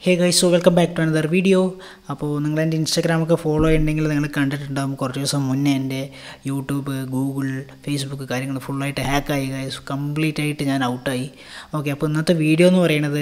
hey guys so welcome back to another video അപ്പോൾ നിങ്ങൾ എൻ്റെ ഇൻസ്റ്റാഗ്രാമൊക്കെ ഫോളോ ചെയ്യുന്നുണ്ടെങ്കിൽ നിങ്ങൾ കണ്ടിട്ടുണ്ടാകും കുറച്ച് ദിവസം മുന്നേ എൻ്റെ യൂട്യൂബ് ഗൂഗിൾ ഫേസ്ബുക്ക് കാര്യങ്ങൾ ഫുള്ളായിട്ട് ഹാക്കായി ഗൈസ് കംപ്ലീറ്റ് ആയിട്ട് ഞാൻ ഔട്ടായി ഓക്കെ അപ്പോൾ ഇന്നത്തെ വീഡിയോ എന്ന് പറയുന്നത്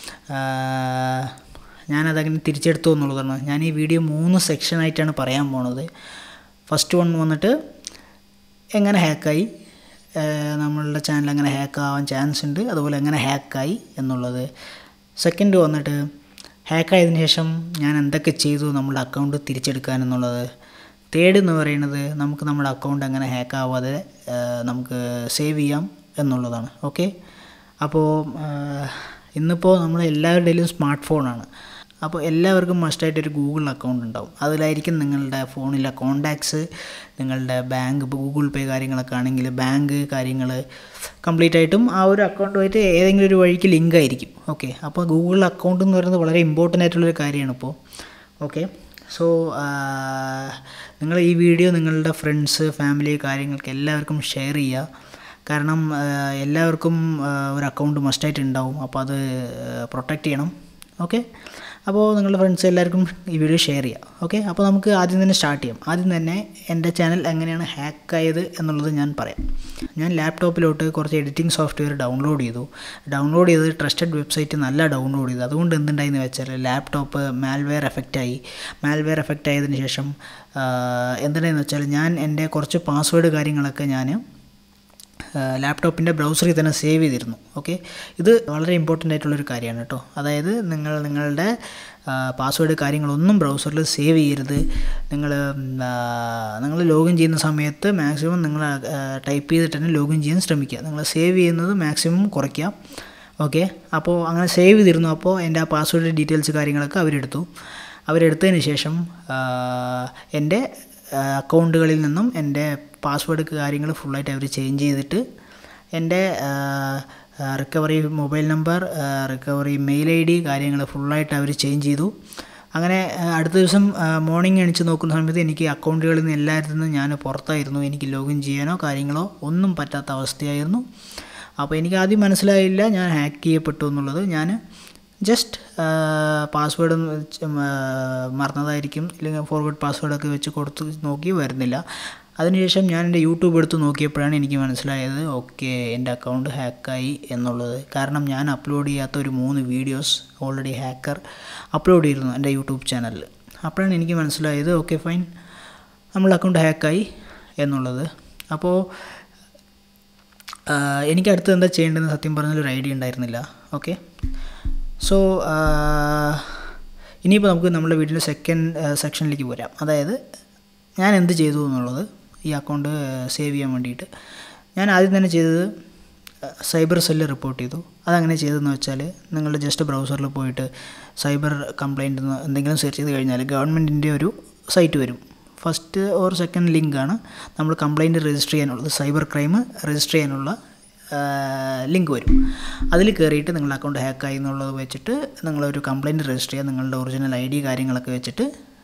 ഞാനതങ്ങനെ തിരിച്ചെടുത്തു എന്നുള്ളതാണ് ഞാൻ ഈ വീഡിയോ മൂന്ന് സെക്ഷനായിട്ടാണ് പറയാൻ പോണത് ഫസ്റ്റ് വൺ വന്നിട്ട് എങ്ങനെ ഹാക്കായി നമ്മളുടെ ചാനൽ എങ്ങനെ ഹാക്ക് ആവാൻ ചാൻസ് ഉണ്ട് അതുപോലെ എങ്ങനെ ഹാക്കായി എന്നുള്ളത് സെക്കൻഡ് വന്നിട്ട് ഹാക്കായതിനു ശേഷം ഞാൻ എന്തൊക്കെ ചെയ്തു നമ്മുടെ അക്കൗണ്ട് തിരിച്ചെടുക്കാൻ എന്നുള്ളത് തേർഡ് എന്ന് പറയുന്നത് നമുക്ക് നമ്മുടെ അക്കൗണ്ട് എങ്ങനെ ഹാക്ക് ആവാതെ നമുക്ക് സേവ് ചെയ്യാം എന്നുള്ളതാണ് ഓക്കെ അപ്പോൾ ഇന്നിപ്പോൾ നമ്മൾ എല്ലാവരുടെയും സ്മാർട്ട് ഫോണാണ് അപ്പോൾ എല്ലാവർക്കും മസ്റ്റായിട്ട് ഒരു ഗൂഗിൾ അക്കൗണ്ട് ഉണ്ടാവും അതിലായിരിക്കും നിങ്ങളുടെ ഫോണിലെ കോണ്ടാക്ട്സ് നിങ്ങളുടെ ബാങ്ക് ഇപ്പോൾ ഗൂഗിൾ പേ കാര്യങ്ങളൊക്കെ ആണെങ്കിൽ ബാങ്ക് കാര്യങ്ങൾ കംപ്ലീറ്റ് ആയിട്ടും ആ ഒരു അക്കൗണ്ടുമായിട്ട് ഏതെങ്കിലും ഒരു വഴിക്ക് ലിങ്ക് ആയിരിക്കും ഓക്കെ അപ്പോൾ ഗൂഗിൾ അക്കൗണ്ട് എന്ന് പറയുന്നത് വളരെ ഇമ്പോർട്ടൻ്റ് ആയിട്ടുള്ളൊരു കാര്യമാണ് ഇപ്പോൾ ഓക്കെ സോ നിങ്ങൾ ഈ വീഡിയോ നിങ്ങളുടെ ഫ്രണ്ട്സ് ഫാമിലി കാര്യങ്ങൾക്ക് എല്ലാവർക്കും ഷെയർ ചെയ്യുക കാരണം എല്ലാവർക്കും ഒരു അക്കൗണ്ട് മസ്റ്റായിട്ട് ഉണ്ടാവും അപ്പോൾ അത് പ്രൊട്ടക്റ്റ് ചെയ്യണം ഓക്കെ അപ്പോൾ നിങ്ങളുടെ ഫ്രണ്ട്സ് എല്ലാവർക്കും ഈ വീഡിയോ ഷെയർ ചെയ്യുക ഓക്കെ അപ്പോൾ നമുക്ക് ആദ്യം തന്നെ സ്റ്റാർട്ട് ചെയ്യാം ആദ്യം തന്നെ എൻ്റെ ചാനൽ എങ്ങനെയാണ് ഹാക്കായത് എന്നുള്ളത് ഞാൻ പറയാം ഞാൻ ലാപ്ടോപ്പിലോട്ട് കുറച്ച് എഡിറ്റിംഗ് സോഫ്റ്റ്വെയർ ഡൗൺലോഡ് ചെയ്തു ഡൗൺലോഡ് ചെയ്ത് ട്രസ്റ്റഡ് വെബ്സൈറ്റ് നല്ല ഡൗൺലോഡ് ചെയ്തു അതുകൊണ്ട് എന്തുണ്ടായെന്ന് വെച്ചാൽ ലാപ്ടോപ്പ് മാൽവെയർ എഫക്റ്റായി മാൽവെയർ എഫക്റ്റ് ആയതിനു ശേഷം എന്തുണ്ടായെന്ന് വെച്ചാൽ ഞാൻ എൻ്റെ കുറച്ച് പാസ്വേഡ് കാര്യങ്ങളൊക്കെ ഞാൻ ലാപ്ടോപ്പിൻ്റെ ബ്രൗസറിൽ തന്നെ സേവ് ചെയ്തിരുന്നു ഓക്കെ ഇത് വളരെ ഇമ്പോർട്ടൻ്റ് ആയിട്ടുള്ളൊരു കാര്യമാണ് കേട്ടോ അതായത് നിങ്ങൾ നിങ്ങളുടെ പാസ്വേഡ് കാര്യങ്ങളൊന്നും ബ്രൗസറിൽ സേവ് ചെയ്യരുത് നിങ്ങൾ നിങ്ങൾ ലോഗിൻ ചെയ്യുന്ന സമയത്ത് മാക്സിമം നിങ്ങൾ ടൈപ്പ് ചെയ്തിട്ട് തന്നെ ലോഗിൻ ചെയ്യാൻ ശ്രമിക്കുക നിങ്ങൾ സേവ് ചെയ്യുന്നത് മാക്സിമം കുറയ്ക്കുക ഓക്കെ അപ്പോൾ അങ്ങനെ സേവ് ചെയ്തിരുന്നു അപ്പോൾ എൻ്റെ ആ പാസ്വേഡ് ഡീറ്റെയിൽസ് കാര്യങ്ങളൊക്കെ അവരെടുത്തു അവരെടുത്തതിന് ശേഷം എൻ്റെ അക്കൗണ്ടുകളിൽ നിന്നും എൻ്റെ പാസ്വേഡ് കാര്യങ്ങൾ ഫുള്ളായിട്ട് അവർ ചേഞ്ച് ചെയ്തിട്ട് എൻ്റെ recovery mobile number recovery mail I D കാര്യങ്ങൾ ഫുള്ളായിട്ട് അവർ ചേഞ്ച് ചെയ്തു അങ്ങനെ അടുത്ത ദിവസം മോർണിംഗ് എണിച്ച് നോക്കുന്ന സമയത്ത് എനിക്ക് അക്കൗണ്ടുകളിൽ നിന്ന് എല്ലാവരിൽ നിന്നും ഞാൻ പുറത്തായിരുന്നു എനിക്ക് ലോഗിൻ ചെയ്യാനോ കാര്യങ്ങളോ ഒന്നും പറ്റാത്ത അവസ്ഥയായിരുന്നു അപ്പോൾ എനിക്ക് ആദ്യം മനസ്സിലായില്ല ഞാൻ ഹാക്ക് ചെയ്യപ്പെട്ടു എന്നുള്ളത് ഞാൻ ജസ്റ്റ് പാസ്വേഡ് മറന്നതായിരിക്കും ഇല്ലെങ്കിൽ ഫോർവേഡ് പാസ്വേഡൊക്കെ വെച്ച് കൊടുത്ത് നോക്കി വരുന്നില്ല അതിനുശേഷം ഞാൻ എൻ്റെ യൂട്യൂബ് എടുത്ത് നോക്കിയപ്പോഴാണ് എനിക്ക് മനസ്സിലായത് ഓക്കെ എൻ്റെ അക്കൗണ്ട് ഹാക്കായി എന്നുള്ളത് കാരണം ഞാൻ അപ്ലോഡ് ചെയ്യാത്ത ഒരു മൂന്ന് വീഡിയോസ് ഓൾറെഡി ഹാക്കർ അപ്ലോഡ് ചെയ്തിരുന്നു എൻ്റെ യൂട്യൂബ് ചാനലിൽ അപ്പോഴാണ് എനിക്ക് മനസ്സിലായത് ഓക്കെ ഫൈൻ നമ്മളുടെ അക്കൗണ്ട് ഹാക്കായി എന്നുള്ളത് അപ്പോൾ എനിക്ക് അടുത്ത് എന്താ ചെയ്യേണ്ടതെന്ന് സത്യം പറഞ്ഞാൽ ഒരു ഐഡിയ ഉണ്ടായിരുന്നില്ല ഓക്കെ സോ ഇനിയിപ്പോൾ നമുക്ക് നമ്മുടെ വീഡിയോയുടെ സെക്കൻഡ് സെക്ഷനിലേക്ക് പോരാം അതായത് ഞാൻ എന്ത് ചെയ്തു എന്നുള്ളത് ഈ അക്കൗണ്ട് സേവ് ചെയ്യാൻ വേണ്ടിയിട്ട് ഞാൻ ആദ്യം തന്നെ ചെയ്തത് സൈബർ സെല്ല് റിപ്പോർട്ട് ചെയ്തു അതങ്ങനെ ചെയ്തതെന്ന് വെച്ചാൽ നിങ്ങൾ ജസ്റ്റ് ബ്രൗസറിൽ പോയിട്ട് സൈബർ കംപ്ലയിൻ്റ് എന്തെങ്കിലും സെർച്ച് ചെയ്ത് കഴിഞ്ഞാൽ ഗവൺമെൻറ്റിൻ്റെ ഒരു സൈറ്റ് വരും ഫസ്റ്റ് ഓർ സെക്കൻഡ് ലിങ്കാണ് നമ്മൾ കംപ്ലയിൻറ്റ് രജിസ്റ്റർ ചെയ്യാനുള്ളത് സൈബർ ക്രൈം രജിസ്റ്റർ ചെയ്യാനുള്ള ലിങ്ക് വരും അതിൽ കയറിയിട്ട് നിങ്ങളുടെ അക്കൗണ്ട് ഹാക്കായി എന്നുള്ളത് വെച്ചിട്ട് നിങ്ങളൊരു കംപ്ലയിൻറ്റ് രജിസ്റ്റർ ചെയ്യുക നിങ്ങളുടെ ഒറിജിനൽ ഐ ഡി കാര്യങ്ങളൊക്കെ വെച്ചിട്ട്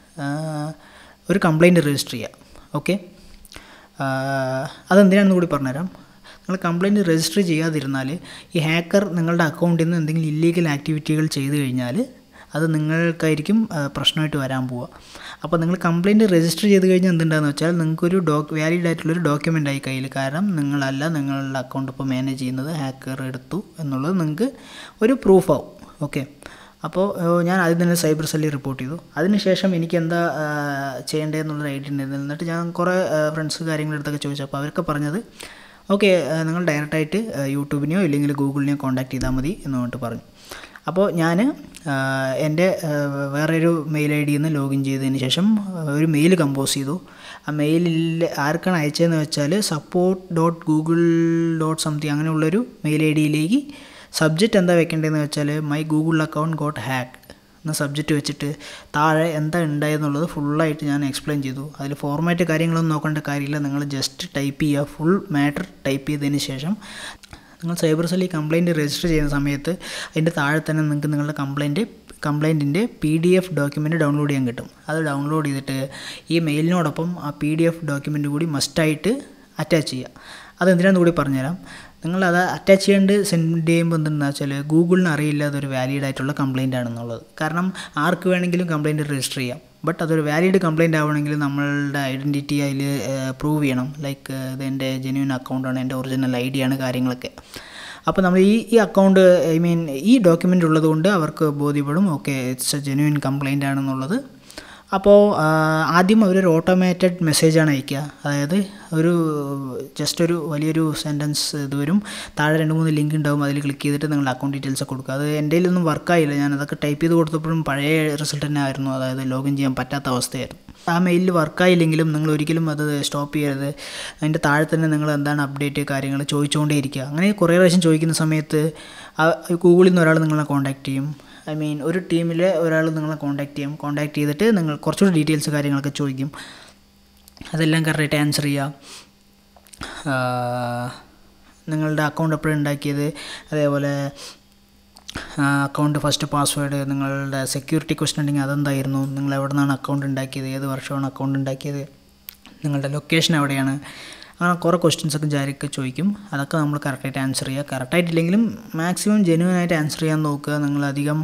ഒരു കംപ്ലയിൻറ്റ് രജിസ്റ്റർ ചെയ്യുക ഓക്കെ അതെന്തിനാണെന്ന് കൂടി പറഞ്ഞുതരാം നിങ്ങൾ കംപ്ലയിൻറ്റ് രജിസ്റ്റർ ചെയ്യാതിരുന്നാൽ ഈ ഹാക്കർ നിങ്ങളുടെ അക്കൗണ്ടിൽ നിന്ന് എന്തെങ്കിലും ഇല്ലീഗൽ ആക്ടിവിറ്റികൾ ചെയ്തു കഴിഞ്ഞാൽ അത് നിങ്ങൾക്കായിരിക്കും പ്രശ്നമായിട്ട് വരാൻ പോവുക അപ്പോൾ നിങ്ങൾ കംപ്ലയിൻറ്റ് രജിസ്റ്റർ ചെയ്ത് കഴിഞ്ഞാൽ എന്തുണ്ടാകുന്ന വെച്ചാൽ നിങ്ങൾക്കൊരു ഡോക് വാലിഡ് ആയിട്ടുള്ളൊരു ഡോക്യുമെൻ്റ് ആയി കയ്യിൽ കാരണം നിങ്ങളല്ല നിങ്ങളുടെ അക്കൗണ്ട് ഇപ്പോൾ മാനേജ് ചെയ്യുന്നത് ഹാക്കർ എടുത്തു എന്നുള്ളത് നിങ്ങൾക്ക് ഒരു പ്രൂഫ് ആവും ഓക്കെ അപ്പോൾ ഞാൻ ആദ്യം തന്നെ സൈബർ സെല്ലിൽ റിപ്പോർട്ട് ചെയ്തു അതിനുശേഷം എനിക്ക് എന്താ ചെയ്യേണ്ടതെന്നുള്ളൊരു ഐഡിയ ഉണ്ടായിരുന്നു എന്നിട്ട് ഞാൻ കുറേ ഫ്രണ്ട്സ് കാര്യങ്ങളെടുത്തൊക്കെ ചോദിച്ചു അപ്പോൾ അവരൊക്കെ പറഞ്ഞത് ഓക്കെ നിങ്ങൾ ഡയറക്റ്റായിട്ട് യൂട്യൂബിനെയോ ഇല്ലെങ്കിൽ ഗൂഗിളിനെയോ കോൺടാക്ട് ചെയ്താൽ മതി എന്ന് പറഞ്ഞിട്ട് പറഞ്ഞു അപ്പോൾ ഞാൻ എൻ്റെ വേറൊരു മെയിൽ ഐ ഡിയിൽ നിന്ന് ലോഗിൻ ചെയ്തതിന് ശേഷം ഒരു മെയിൽ കമ്പോസ് ചെയ്തു ആ മെയിലിൽ ആർക്കാണ് അയച്ചതെന്ന് വെച്ചാൽ support dot Google dot something അങ്ങനെയുള്ളൊരു മെയിൽ ഐ ഡിയിലേക്ക് സബ്ജക്റ്റ് എന്താ വെക്കേണ്ടതെന്ന് വെച്ചാൽ my Google account got hack എന്ന സബ്ജക്റ്റ് വെച്ചിട്ട് താഴെ എന്താ ഉണ്ടായെന്നുള്ളത് ഫുള്ളായിട്ട് ഞാൻ എക്സ്പ്ലെയിൻ ചെയ്തു അതിൽ ഫോർമാറ്റ് കാര്യങ്ങളൊന്നും നോക്കേണ്ട കാര്യമില്ല നിങ്ങൾ ജസ്റ്റ് ടൈപ്പ് ചെയ്യുക ഫുൾ മാറ്റർ ടൈപ്പ് ചെയ്തതിന് ശേഷം നിങ്ങൾ സൈബർ സെല്ലിൽ കംപ്ലയിൻറ്റ് രജിസ്റ്റർ ചെയ്യുന്ന സമയത്ത് അതിൻ്റെ താഴെ തന്നെ നിങ്ങൾക്ക് നിങ്ങളുടെ കംപ്ലയിൻറ്റ് കംപ്ലയിൻറ്റിൻ്റെ P D F document download ചെയ്യാൻ കിട്ടും അത് ഡൗൺലോഡ് ചെയ്തിട്ട് ഈ മെയിലിനോടൊപ്പം ആ പി ഡി എഫ് ഡോക്യുമെൻറ്റ് കൂടി മസ്റ്റായിട്ട് അറ്റാച്ച് ചെയ്യുക അതെന്തിനാന്ന് കൂടി പറഞ്ഞുതരാം നിങ്ങളത് അറ്റാച്ച് ചെയ്യേണ്ട സെൻഡ് ചെയ്യുമ്പോൾ എന്തെന്ന് വെച്ചാൽ ഗൂഗിളിന് അറിയില്ല അതൊരു വാലിഡ് ആയിട്ടുള്ള കംപ്ലയിൻ്റ് ആണെന്നുള്ളത് കാരണം ആർക്ക് വേണമെങ്കിലും കംപ്ലയിൻറ്റ് രജിസ്റ്റർ ചെയ്യാം ബട്ട് അതൊരു വാലിഡ് കംപ്ലയിൻ്റ് ആവണമെങ്കിൽ നമ്മളുടെ ഐഡൻറ്റിറ്റി അതിൽ പ്രൂവ് ചെയ്യണം ലൈക്ക് ഇത് എൻ്റെ ജെന്യൂൻ അക്കൗണ്ടാണ് എൻ്റെ ഒറിജിനൽ ഐ ഡിയാണ് കാര്യങ്ങളൊക്കെ അപ്പോൾ നമ്മൾ ഈ ഈ അക്കൗണ്ട് ഐ മീൻ ഈ ഡോക്യുമെൻ്റ് ഉള്ളതുകൊണ്ട് അവർക്ക് ബോധ്യപ്പെടും okay it's a genuine complaint ആണെന്നുള്ളത് അപ്പോൾ ആദ്യം അവരൊരു ഓട്ടോമേറ്റഡ് മെസ്സേജാണ് അയക്കുക അതായത് ഒരു ജസ്റ്റ് ഒരു വലിയൊരു സെൻറ്റൻസ് ഇത് വരും താഴെ രണ്ട് മൂന്ന് ലിങ്ക് ഉണ്ടാവും അതിൽ ക്ലിക്ക് ചെയ്തിട്ട് നിങ്ങളുടെ അക്കൗണ്ട് ഡീറ്റെയിൽസ് കൊടുക്കുക അത് എൻ്റെ കയ്യിലൊന്നും വർക്കായില്ല ഞാൻ അതൊക്കെ ടൈപ്പ് ചെയ്ത് കൊടുത്തപ്പോഴും പഴയ റിസൾട്ട് തന്നെ ആയിരുന്നു അതായത് ലോഗിൻ ചെയ്യാൻ പറ്റാത്ത അവസ്ഥയായിരുന്നു ആ മെയിലിൽ വർക്കായില്ലെങ്കിലും നിങ്ങൾ ഒരിക്കലും അത് സ്റ്റോപ്പ് ചെയ്യരുത് അതിൻ്റെ താഴെ തന്നെ നിങ്ങൾ എന്താണ് അപ്ഡേറ്റ് കാര്യങ്ങൾ ചോദിച്ചുകൊണ്ടേ ഇരിക്കുക അങ്ങനെ കുറേ പ്രാവശ്യം ചോദിക്കുന്ന സമയത്ത് ഗൂഗിളിൽ നിന്ന് ഒരാൾ നിങ്ങളെ കോൺടാക്റ്റ് ചെയ്യും ഐ മീൻ ഒരു ടീമിലെ ഒരാൾ നിങ്ങളെ കോൺടാക്ട് ചെയ്യും കോൺടാക്ട് ചെയ്തിട്ട് നിങ്ങൾ കുറച്ചുകൂടി ഡീറ്റെയിൽസ് കാര്യങ്ങളൊക്കെ ചോദിക്കും അതെല്ലാം കറക്റ്റായിട്ട് ആൻസർ ചെയ്യുക നിങ്ങളുടെ അക്കൗണ്ട് എപ്പോഴും ഉണ്ടാക്കിയത് അതേപോലെ അക്കൗണ്ട് ഫസ്റ്റ് പാസ്വേഡ് നിങ്ങളുടെ സെക്യൂരിറ്റി ക്വസ്റ്റൻ ഉണ്ടെങ്കിൽ അതെന്തായിരുന്നു നിങ്ങൾ എവിടെ നിന്നാണ് അക്കൗണ്ട് ഉണ്ടാക്കിയത് ഏത് വർഷമാണ് അക്കൗണ്ട് ഉണ്ടാക്കിയത് നിങ്ങളുടെ ലൊക്കേഷൻ എവിടെയാണ് അങ്ങനെ കുറേ ക്വസ്റ്റ്യൻസ് ഒക്കെ ജാരിയൊക്കെ ചോദിക്കും അതൊക്കെ നമ്മൾ കറക്റ്റായിട്ട് ആൻസർ ചെയ്യുക കറക്റ്റായിട്ടില്ലെങ്കിലും മാക്സിമം ജെന്യൂൻ ആയിട്ട് ആൻസർ ചെയ്യാൻ നോക്കുക നിങ്ങളധികം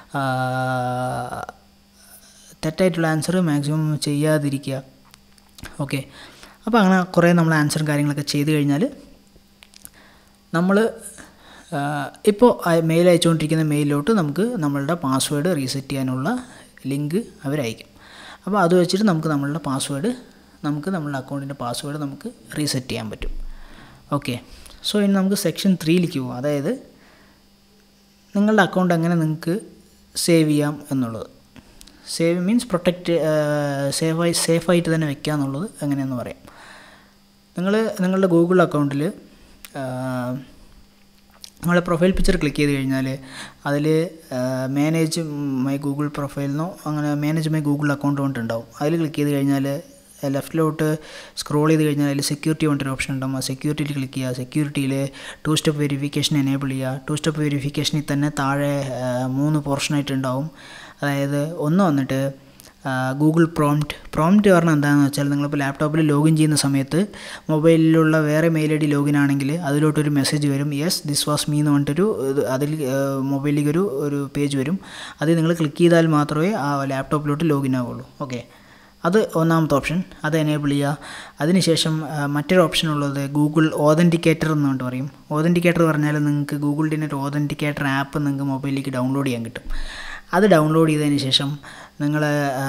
തെറ്റായിട്ടുള്ള ആൻസർ മാക്സിമം ചെയ്യാതിരിക്കുക ഓക്കെ അപ്പോൾ അങ്ങനെ കുറേ നമ്മൾ ആൻസറും കാര്യങ്ങളൊക്കെ ചെയ്ത് കഴിഞ്ഞാൽ നമ്മൾ ഇപ്പോൾ മെയിൽ അയച്ചുകൊണ്ടിരിക്കുന്ന മെയിലിലോട്ട് നമുക്ക് നമ്മളുടെ പാസ്വേഡ് റീസെറ്റ് ചെയ്യാനുള്ള ലിങ്ക് അവരയക്കും അപ്പോൾ അത് വെച്ചിട്ട് നമുക്ക് നമ്മളുടെ പാസ്വേഡ് നമുക്ക് നമ്മളുടെ അക്കൗണ്ടിൻ്റെ പാസ്വേഡ് നമുക്ക് റീസെറ്റ് ചെയ്യാൻ പറ്റും ഓക്കെ സോ ഇനി നമുക്ക് സെക്ഷൻ ത്രീയിലേക്ക് പോകാം അതായത് നിങ്ങളുടെ അക്കൗണ്ട് എങ്ങനെ നിങ്ങൾക്ക് സേവ് ചെയ്യാം എന്നുള്ളത് സേവ് മീൻസ് പ്രൊട്ടക്റ്റ് സേഫായി സേഫായിട്ട് തന്നെ വെക്കുക എന്നുള്ളത് എങ്ങനെയെന്ന് പറയാം നിങ്ങൾ നിങ്ങളുടെ ഗൂഗിൾ അക്കൗണ്ടിൽ നിങ്ങളുടെ പ്രൊഫൈൽ പിക്ചർ ക്ലിക്ക് ചെയ്ത് കഴിഞ്ഞാൽ അതിൽ മാനേജ് മൈ ഗൂഗിൾ പ്രൊഫൈലിനോ അങ്ങനെ മാനേജ് മൈ ഗൂഗിൾ അക്കൗണ്ട് കൊണ്ടുണ്ടാവും അതിൽ ക്ലിക്ക് ചെയ്ത് കഴിഞ്ഞാൽ ലെഫ്റ്റിലോട്ട് സ്ക്രോൾ ചെയ്ത് കഴിഞ്ഞാൽ അതിൽ സെക്യൂരിറ്റി കൊണ്ടൊരു ഓപ്ഷൻ ഉണ്ടാവും ആ സെക്യൂരിറ്റിയിൽ ക്ലിക്ക് ചെയ്യുക സെക്യൂരിറ്റിയിൽ ടു സ്റ്റെപ്പ് വെരിഫിക്കേഷൻ എനേബിൾ ചെയ്യുക ടു സ്റ്റെപ്പ് വെരിഫിക്കേഷനിൽ തന്നെ താഴെ മൂന്ന് പോർഷനായിട്ട് ഉണ്ടാവും അതായത് ഒന്ന് വന്നിട്ട് ഗൂഗിൾ പ്രോംപ്റ്റ് പ്രോംപ്റ്റ് പറഞ്ഞാൽ എന്താണെന്ന് വെച്ചാൽ നിങ്ങളിപ്പോൾ ലാപ്ടോപ്പിൽ ലോഗിൻ ചെയ്യുന്ന സമയത്ത് മൊബൈലിലുള്ള വേറെ മെയിൽ ഐ ഡി ലോഗിൻ ആണെങ്കിൽ അതിലോട്ടൊരു മെസ്സേജ് വരും യെസ് ദിസ് വാസ് മീ എന്ന് പറഞ്ഞിട്ടൊരു അതിൽ മൊബൈലിലേക്ക് ഒരു ഒരു പേജ് വരും അത് നിങ്ങൾ ക്ലിക്ക് ചെയ്താൽ മാത്രമേ ആ ലാപ്ടോപ്പിലോട്ട് ലോഗിൻ ആവുള്ളൂ ഓക്കെ അത് ഒന്നാമത്തെ ഓപ്ഷൻ അത് എനേബിൾ ചെയ്യുക അതിനുശേഷം മറ്റൊരു ഓപ്ഷൻ ഉള്ളത് ഗൂഗിൾ ഓതൻറ്റിക്കേറ്റർ എന്ന് പറഞ്ഞിട്ട് പറയും ഓതൻറ്റിക്കേറ്റർ പറഞ്ഞാൽ നിങ്ങൾക്ക് ഗൂഗിളിൻ്റെ ഒരു ഓതൻറ്റിക്കേറ്റർ ആപ്പ് നിങ്ങൾക്ക് മൊബൈലിലേക്ക് ഡൗൺലോഡ് ചെയ്യാൻ കിട്ടും അത് ഡൗൺലോഡ് ചെയ്തതിന് ശേഷം നിങ്ങൾ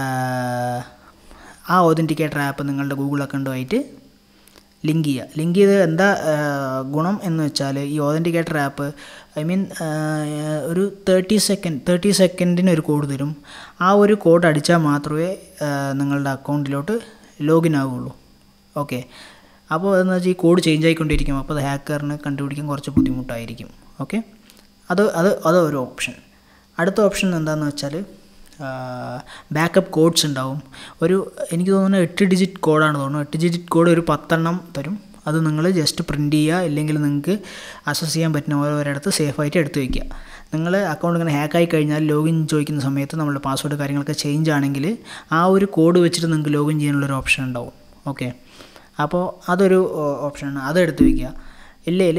ആ ഓതൻറ്റിക്കേറ്റർ ആപ്പ് നിങ്ങളുടെ ഗൂഗിൾ അക്കൗണ്ടുമായിട്ട് ലിങ്ക് ചെയ്യുക ലിങ്ക് ചെയ്ത് എന്താ ഗുണം എന്ന് വെച്ചാൽ ഈ ഓതൻറ്റിക്കേറ്റർ ആപ്പ് ഐ മീൻ ഒരു തേർട്ടി സെക്കൻഡ് തേർട്ടി സെക്കൻഡിന് ഒരു കോഡ് തരും ആ ഒരു കോഡ് അടിച്ചാൽ മാത്രമേ നിങ്ങളുടെ അക്കൗണ്ടിലോട്ട് ലോഗിൻ ആവുകയുള്ളൂ ഓക്കെ അപ്പോൾ അതെന്ന് വെച്ചാൽ ഈ കോഡ് ചേഞ്ച് ആയിക്കൊണ്ടിരിക്കും അപ്പോൾ അത് ഹാക്കറിന് കണ്ടുപിടിക്കാൻ കുറച്ച് ബുദ്ധിമുട്ടായിരിക്കും ഓക്കെ അത് അത് അത് ഒരു ഓപ്ഷൻ അടുത്ത ഓപ്ഷൻ എന്താണെന്ന് വെച്ചാൽ ബാക്കപ്പ് കോഡ്സ് ഉണ്ടാവും ഒരു എനിക്ക് തോന്നുന്നു എട്ട് ഡിജിറ്റ് കോഡാണ് തോന്നുന്നു എട്ട് ഡിജിറ്റ് കോഡ് ഒരു പത്തെണ്ണം തരും അത് നിങ്ങൾ ജസ്റ്റ് പ്രിൻറ്റ് ചെയ്യുക ഇല്ലെങ്കിൽ നിങ്ങൾക്ക് അസസ് ചെയ്യാൻ പറ്റുന്ന ഓരോരിടത്ത് സേഫായിട്ട് എടുത്ത് വയ്ക്കുക നിങ്ങൾ അക്കൗണ്ട് ഇങ്ങനെ ഹാക്കായി കഴിഞ്ഞാൽ ലോഗിൻ ചോദിക്കുന്ന സമയത്ത് നമ്മുടെ പാസ്വേഡ് കാര്യങ്ങളൊക്കെ ചേഞ്ച് ആണെങ്കിൽ ആ ഒരു കോഡ് വെച്ചിട്ട് നിങ്ങൾക്ക് ലോഗിൻ ചെയ്യാനുള്ളൊരു ഓപ്ഷൻ ഉണ്ടാവും ഓക്കെ അപ്പോൾ അതൊരു ഓപ്ഷനാണ് അത് എടുത്ത് വയ്ക്കുക ഇല്ലെങ്കിൽ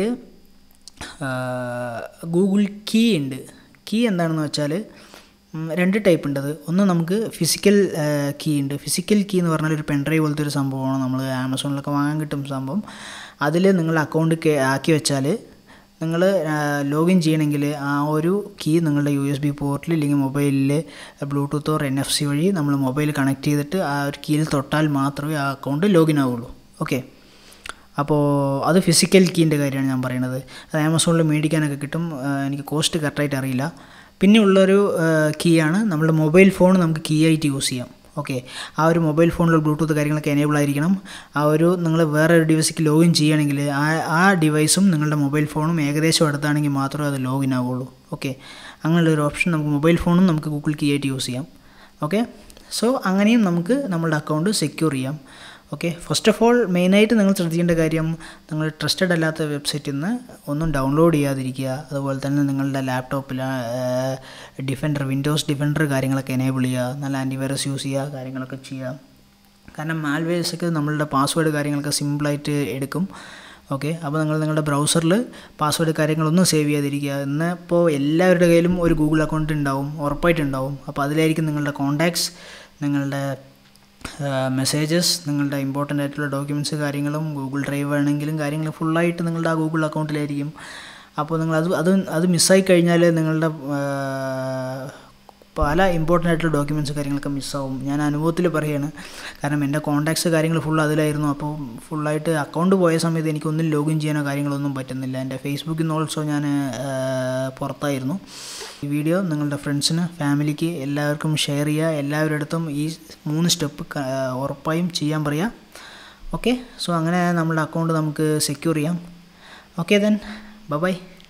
ഗൂഗിൾ കീ ഉണ്ട് കീ എന്താണെന്ന് വെച്ചാൽ രണ്ട് ടൈപ്പ് ഉണ്ട് അത് ഒന്ന് നമുക്ക് ഫിസിക്കൽ കീ ഉണ്ട് ഫിസിക്കൽ കീ എന്ന് പറഞ്ഞാൽ ഒരു പെൻഡ്രൈവ് പോലത്തെ ഒരു സംഭവമാണ് നമ്മൾ ആമസോണിലൊക്കെ വാങ്ങാൻ കിട്ടും സംഭവം അതിൽ നിങ്ങൾ അക്കൗണ്ട് ആക്കി വെച്ചാൽ നിങ്ങൾ ലോഗിൻ ചെയ്യണമെങ്കിൽ ആ ഒരു കീ നിങ്ങളുടെ യു എസ് ബി പോർട്ടിൽ അല്ലെങ്കിൽ മൊബൈലിൽ Bluetooth or N F C വഴി നമ്മൾ മൊബൈൽ കണക്ട് ചെയ്തിട്ട് ആ ഒരു കീയിൽ തൊട്ടാൽ മാത്രമേ ആ അക്കൗണ്ട് ലോഗിൻ ആവുള്ളൂ ഓക്കെ അപ്പോൾ അത് ഫിസിക്കൽ കീൻ്റെ കാര്യമാണ് ഞാൻ പറയുന്നത് അത് ആമസോണിൽ മേടിക്കാനൊക്കെ കിട്ടും എനിക്ക് കോസ്റ്റ് കറക്റ്റായിട്ട് അറിയില്ല പിന്നെ ഉള്ളൊരു കീ ആണ് നമ്മുടെ മൊബൈൽ ഫോൺ നമുക്ക് കീ ആയിട്ട് യൂസ് ചെയ്യാം ഓക്കെ ആ ഒരു മൊബൈൽ ഫോണിൽ ബ്ലൂടൂത്ത് കാര്യങ്ങളൊക്കെ എനേബിൾ ആയിരിക്കണം ആ ഒരു നിങ്ങൾ വേറെ ഒരു ഡിവൈസിലേക്ക് ലോഗിൻ ചെയ്യുകയാണെങ്കിൽ ആ ആ ഡിവൈസും നിങ്ങളുടെ മൊബൈൽ ഫോണും ഏകദേശം അടുത്താണെങ്കിൽ മാത്രമേ അത് ലോഗിൻ ആവുള്ളൂ ഓക്കെ അങ്ങനെയുള്ള ഒരു ഓപ്ഷൻ നമുക്ക് മൊബൈൽ ഫോണും നമുക്ക് ഗൂഗിൾ കീ ആയിട്ട് യൂസ് ചെയ്യാം ഓക്കെ സോ അങ്ങനെയും നമുക്ക് നമ്മളുടെ അക്കൗണ്ട് സെക്യൂർ ചെയ്യാം ഓക്കെ ഫസ്റ്റ് ഓഫ് ഓൾ മെയിനായിട്ട് നിങ്ങൾ ശ്രദ്ധിക്കേണ്ട കാര്യം നിങ്ങൾ ട്രസ്റ്റഡ് അല്ലാത്ത വെബ്സൈറ്റിൽ നിന്ന് ഒന്നും ഡൗൺലോഡ് ചെയ്യാതിരിക്കുക അതുപോലെ തന്നെ നിങ്ങളുടെ ലാപ്ടോപ്പിൽ ഡിഫൻഡർ വിൻഡോസ് ഡിഫൻഡർ കാര്യങ്ങളൊക്കെ എനേബിൾ ചെയ്യുക നല്ല ആൻറ്റിവൈറസ് യൂസ് ചെയ്യുക കാര്യങ്ങളൊക്കെ ചെയ്യുക കാരണം മാൽവേഴ്സൊക്കെ നമ്മളുടെ പാസ്വേഡ് കാര്യങ്ങളൊക്കെ സിമ്പിളായിട്ട് എടുക്കും ഓക്കെ അപ്പോൾ നിങ്ങൾ നിങ്ങളുടെ ബ്രൗസറിൽ പാസ്വേഡ് കാര്യങ്ങളൊന്നും സേവ് ചെയ്യാതിരിക്കുക എന്നാൽ ഇപ്പോൾ എല്ലാവരുടെ കയ്യിലും ഒരു ഗൂഗിൾ അക്കൗണ്ട് ഉണ്ടാവും ഉറപ്പായിട്ടുണ്ടാവും അപ്പോൾ അതിലായിരിക്കും നിങ്ങളുടെ കോണ്ടാക്ട്സ് നിങ്ങളുടെ മെസ്സേജസ് നിങ്ങളുടെ ഇമ്പോർട്ടൻ്റ് ആയിട്ടുള്ള ഡോക്യുമെൻറ്റ്സ് കാര്യങ്ങളും ഗൂഗിൾ ഡ്രൈവ് ആണെങ്കിലും കാര്യങ്ങൾ ഫുള്ളായിട്ട് നിങ്ങളുടെ ആ ഗൂഗിൾ അക്കൗണ്ടിലായിരിക്കും അപ്പോൾ നിങ്ങൾ അത് അത് അത് മിസ്സായി കഴിഞ്ഞാൽ നിങ്ങളുടെ പല ഇമ്പോർട്ടൻ്റ് ആയിട്ടുള്ള ഡോക്യുമെൻറ്റ്സ് കാര്യങ്ങളൊക്കെ മിസ്സാവും ഞാൻ അനുഭവത്തിൽ പറയുകയാണ് കാരണം എൻ്റെ കോൺടാക്ട്സ് കാര്യങ്ങൾ ഫുൾ അതിലായിരുന്നു അപ്പോൾ ഫുള്ളായിട്ട് അക്കൗണ്ട് പോയ സമയത്ത് എനിക്കൊന്നും ലോഗിൻ ചെയ്യാനോ കാര്യങ്ങളൊന്നും പറ്റുന്നില്ല എൻ്റെ ഫേസ്ബുക്കിൽ നിന്ന് ഓൾസോ ഞാൻ പുറത്തായിരുന്നു ഈ വീഡിയോ നിങ്ങളുടെ ഫ്രണ്ട്സിന് ഫാമിലിക്ക് എല്ലാവർക്കും ഷെയർ ചെയ്യുക എല്ലാവരുടെ അടുത്തും ഈ മൂന്ന് സ്റ്റെപ്പ് ഉറപ്പായും ചെയ്യാൻ പറയുക ഓക്കെ സോ അങ്ങനെ നമ്മുടെ അക്കൗണ്ട് നമുക്ക് സെക്യൂർ ചെയ്യാം ഓക്കെ ദെൻ ബൈ